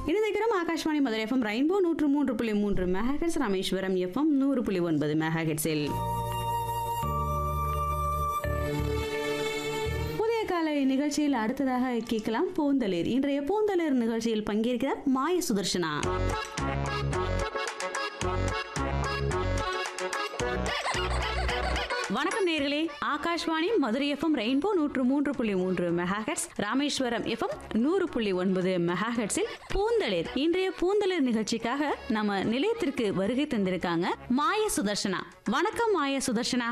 இணைந்திருக்கிறோம் Akashvani Madurai FM rainbow நூற்று மூன்று புள்ளி மூன்று மெகாஹெட்ஸ் ராமேஸ்வரம் எஃப்எம் நூறு புள்ளி ஒன்பது மெகாஹெட்ஸில் புதிய காலை நிகழ்ச்சியில் அடுத்ததாக கேட்கலாம் பூந்தளிர் இன்றைய பூந்தளிர் நிகழ்ச்சியில் பங்கேற்கிறார் மாய சுதர்ஷனா வணக்கம் நேர்களே ஆகாஷ்வாணி மதுரை எஃப்எம் ரெயின்போ நூற்று மூன்று புள்ளி மூன்று மெகாஹெட்ஸ் ராமேஸ்வரம் எஃப்எம் நூறு புள்ளி ஒன்பது மெகாஹெட்ஸில் பூந்தளிர் இன்றைய பூந்தளிர் நிகழ்ச்சிக்காக நம்ம நிலையத்திற்கு வருகை தந்திருக்காங்க மாய சுதர்ஷனா வணக்கம் மாய சுதர்ஷனா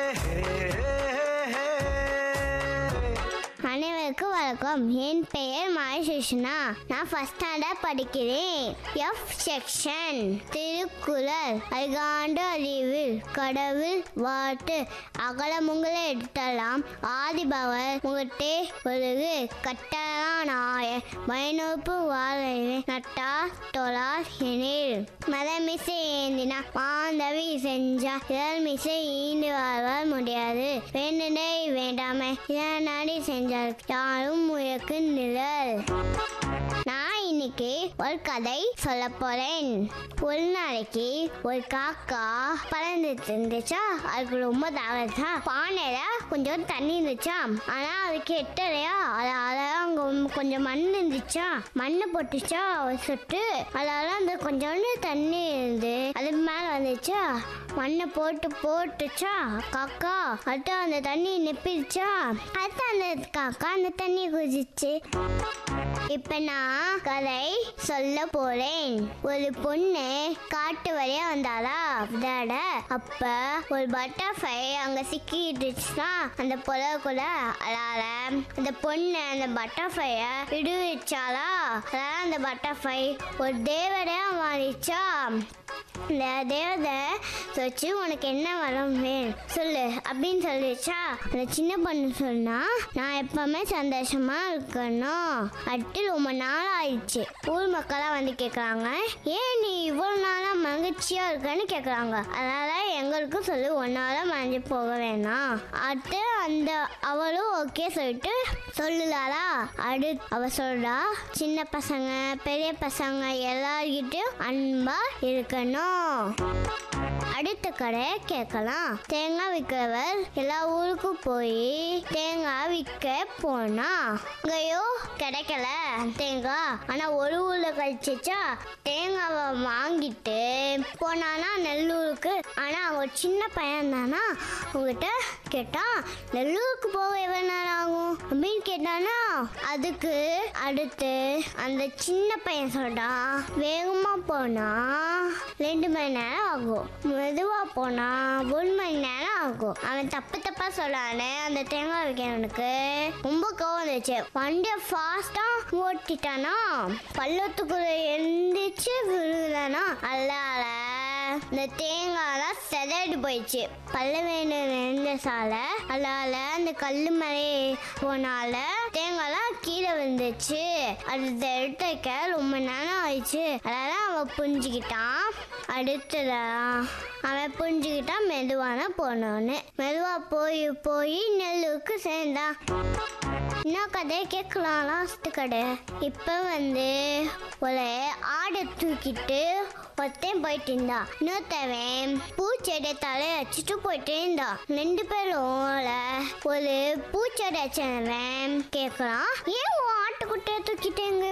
அனைவருக்கும் வணக்கம் என் பெயர் மகேஷ்னா நான் ஃபர்ஸ்ட் ஸ்டாண்டர்ட் படிக்கிறேன் எஃப் செக்ஷன் திருக்குறள் அருகாண்டு அறிவில் கடவுள் வாட்டு அகலமுங்களை எடுத்தலாம் ஆதிபவர் முகட்டே ஒழுகு கட்டளான் ஆய பயனோப்பு வாழவே நட்டா தொழார் எனில் மதமிசை ஏந்தினா மாந்தவி செஞ்சா இதழ் மிசை ஈண்டு வாழ்வார் முடியாது வேண்டுனே வேண்டாமே இதனாடி செஞ்சால் யாரும் முயக்கு நிழல் நான் இன்னைக்கு ஒரு கதை சொல்ல போறேன் ஒரு நாளைக்கு ஒரு காக்கா பறந்துட்டு இருந்துச்சா அதுக்கு ரொம்ப தாவதா பானையில கொஞ்சம் தண்ணி இருந்துச்சா ஆனா அதுக்கு எட்டலையா அதால அங்க கொஞ்சம் மண் இருந்துச்சா மண்ணு போட்டுச்சா ஒரு சொட்டு அதால அந்த கொஞ்சோண்டு தண்ணி இருந்து அதுக்கு மேல வந்துச்சா மண்ணை போட்டு போட்டுச்சா காக்கா அடுத்து அந்த தண்ணி நிப்பிடுச்சா அடுத்து அந்த காக்கா அந்த தண்ணி குதிச்சு இப்ப நான் கதை சொல்ல போறேன் ஒரு பொண்ணு காட்டு வழியா வந்தாளா விளையாட அப்ப ஒரு பட்டர்ஃப்ளை அங்க சிக்கிட்டுச்சுன்னா அந்த புலவுக்குள்ள அதால அந்த பொண்ணு அந்த பட்டர்ஃப்ளைய விடுவிச்சாளா அதால அந்த பட்டர்ஃப்ளை ஒரு தேவதையா மாறிச்சா இந்த தேவதை வச்சு உனக்கு என்ன வரம் வேணும் சொல்லு அப்படின்னு சொல்லிச்சா அந்த சின்ன பொண்ணு சொன்னா நான் எப்பவுமே சந்தோஷமா இருக்கணும் அட்டு ரொம்ப நாள் ஆயிடுச்சு ஊர் மக்களாம் வந்து கேட்குறாங்க ஏன் நீ இவ்வளோ நாளா மகிழ்ச்சியா இருக்கன்னு கேட்குறாங்க அதனால எங்களுக்கும் சொல்லு ஒன்னால மறைஞ்சு போக வேணாம் அடுத்து அந்த அவளும் ஓகே சொல்லிட்டு சொல்லுலாளா அடு அவ சொல்றா சின்ன பசங்க பெரிய பசங்க எல்லார்கிட்டயும் அன்பா இருக்கணும் அடுத்த கடை கேட்கலாம் தேங்காய் விற்கிறவர் எல்லா ஊருக்கும் போய் தேங்காய் விற்க போனா அங்கேயோ கிடைக்கல தேங்காய் ஆனா ஒரு ஊர்ல கழிச்சிச்சா தேங்காவை வாங்கிட்டு போனானா நெல்லூருக்கு ஆனா அவன் ஒரு சின்ன பையன் தானா உங்ககிட்ட கேட்டா நெல்லூருக்கு போக எவ்வளவு நேரம் ஆகும் அப்படின்னு கேட்டானா அதுக்கு அடுத்து அந்த சின்ன பையன் சொல்றான் வேகமா போனா ரெண்டு மணி நேரம் ஆகும் மெதுவா போனா ஒரு மணி நேரம் ஆகும் அவன் தப்பு தப்பா சொல்லானே அந்த தேங்காய் வைக்கிறவனுக்கு ரொம்ப கோவம் வந்துச்சு வண்டியை ஃபாஸ்டா ஓட்டிட்டானா பள்ளத்துக்குள்ள எந்திரிச்சு விழுதானா அல்லால இந்த தேங்காய்லாம் செதறிட்டு போயிடுச்சு பல்ல வேணும் இருந்த சாலை அதால அந்த கல்லு மேலே போனால தேங்காய்லாம் கீழே விழுந்துச்சு அது எடுத்து வைக்க ரொம்ப நேரம் ஆயிடுச்சு அதனால அவன் புரிஞ்சுக்கிட்டான் அடுத்ததா அவன் புரிஞ்சுக்கிட்டான் மெதுவான போனோன்னு மெதுவா போய் போய் நெல்லுக்கு சேர்ந்தான் இன்னும் கதையை கேட்கலாம் லாஸ்ட் கடை இப்போ வந்து ஒரு ஆடை தூக்கிட்டு ஒருத்தன் போயிட்டு இருந்தா இன்னொருத்தவன் பூச்செடி தலை வச்சுட்டு போயிட்டு இருந்தா ரெண்டு பேரும் ஒரு பூச்செடி வச்சவன் கேட்கலாம் ஏன் உன் ஆட்டுக்குட்டியை தூக்கிட்டேங்க